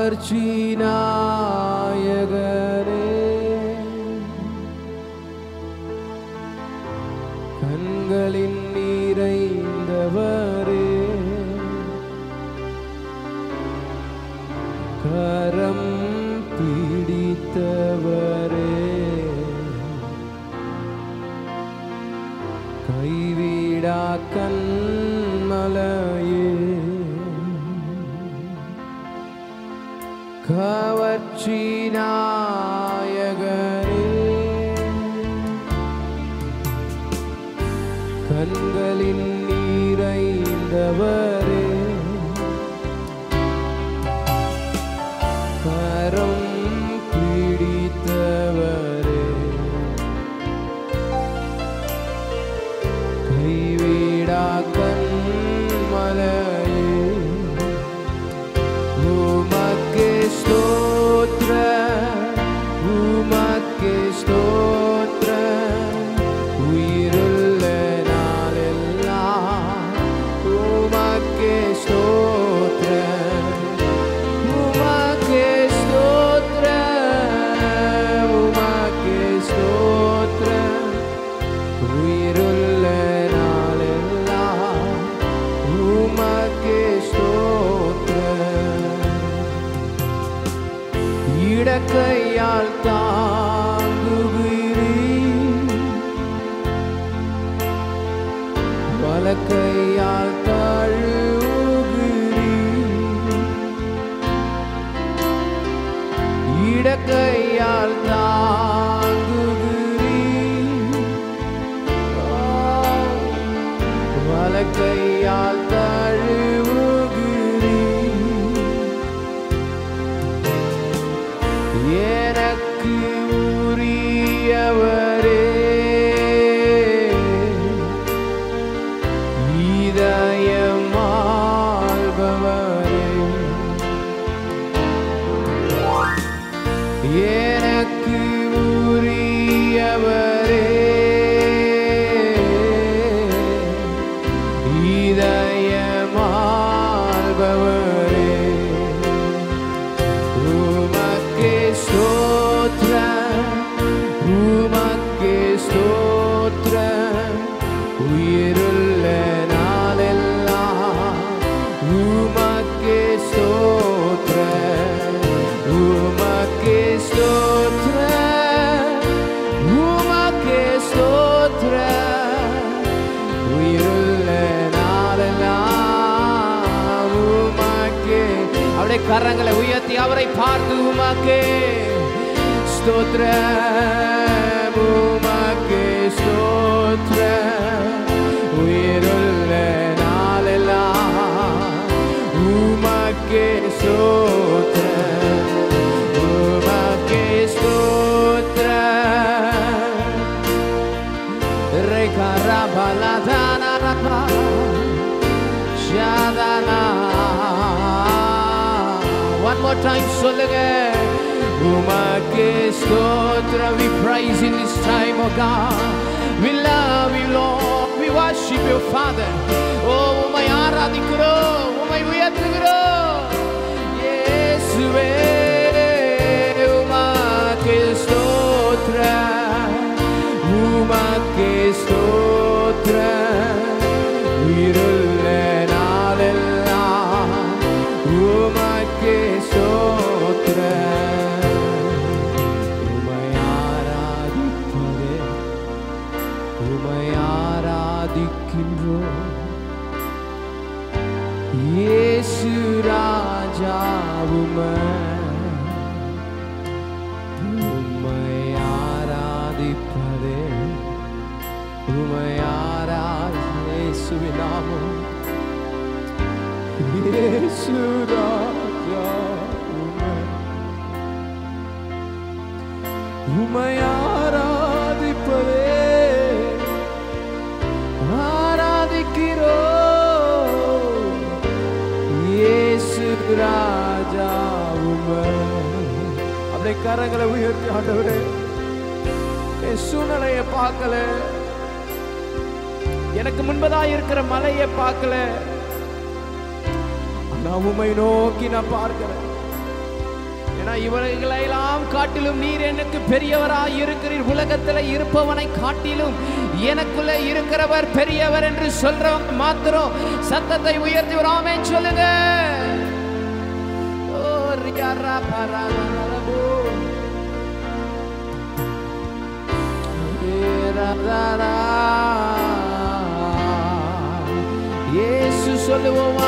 கவர்ச்சி நாயகரே கண்களின் நீரைந்தவரே கரம் பிடித்தவரே கைவிடா கண்மலையே கவர்ச்சி நாயகரே கண்களின் நீரைந்தவரே கரம் பிடித்தவரே கைவிடா கண்மலையே உமக்கு ஸ்தோத்ர உமக்கு ஸ்தோத்ர உயிருள்ள நாளெல்லாம் உமக்கு ஸ்தோத்ர உமக்கு ஸ்தோத்ர உமக்கு ஸ்தோத்ர உயிருள்ள நாளெல்லாம் உமக்கு ஸ்தோத்திரம் இடக்கையால் தாங்குகிறீ வலக்கையால் தழுவுகிறீ இடக்கையால் தாங்குகிறீ வலக்கையால் தழுவுகிறீ எனக்கு உரியவரே இதயமாள்பவரே எனக்கு உரியவரே இதயமாள்பவரே உமக்கே ஸ்தோத்திரம் உமக்கே ஸ்தோத்திரம் உயிருள்ள நாளெல்லாம் உமக்கே ஸ்தோத்திரம் உமக்கே ஸ்தோத்திரம் உமக்கே ஸ்தோத்திரம் உயிருள்ள நாளெல்லாம் உமக்கே அவருடைய கரங்களை உயர்த்தி அவரை பார்த்து உமக்கே ஸ்தோத்திரம் உமக்கே ஸ்தோத்திரம் உயிருள்ள நாளெல்லாம் உமக்கே ஸ்தோத்திரம் உமக்கே ஸ்தோத்திரம் Rekarabaladana Shadana One more time சொல்லுங்க உமக்கே ஸ்தோத்திரம் we praise in this time oh God we love you Lord we worship you Father oh உம்மை ஆராதிக்கிறோம் உம்மை உயர்த்துகிறோம் இயேசுவே உமக்கே ஸ்தோத்திரம் உமக்கே ஸ்தோத்திரம் உயிருள்ள நாளெல்லாம் உமக்கே ஸ்தோத்திரம் உமை ஆராதிப்பதே உமை ஆராதிக்கின்றோம் இயேசு ராஜா உமை உம்மை ஆராதிப்பதே உம்மை ஆராதி இயேசுவின் நாமம் இயேசு ராஜா உம்மை உம்மை ஆராதிப்பதே ஆராதிக்கிறோம் இயேசு ராஜா உம்மை அப்படியே கரங்களை உயர்த்தி ஆண்டவரே என் சூழ்நிலையை பார்க்கல எனக்கு முன்பதா இருக்கிற மலையை பார்க்கல ஆனா உம்மை நோக்கி நான் பார்க்கிறேன் ஏன்னா இவர்களை எல்லாம் காட்டிலும் நீர் எனக்கு பெரியவராய் இருக்கிறீர் உலகத்தில் இருப்பவனை காட்டிலும் எனக்குள்ள இருக்கிறவர் பெரியவர் என்று சொல்றவங்க மாத்திரம் சத்தத்தை உயர்த்தி ஒரு ஆமென் சொல்லுங்க ஓ, ரியாரா பரா ரரபோ. ஏராதாரா. இயேசு சொல்லுவோமா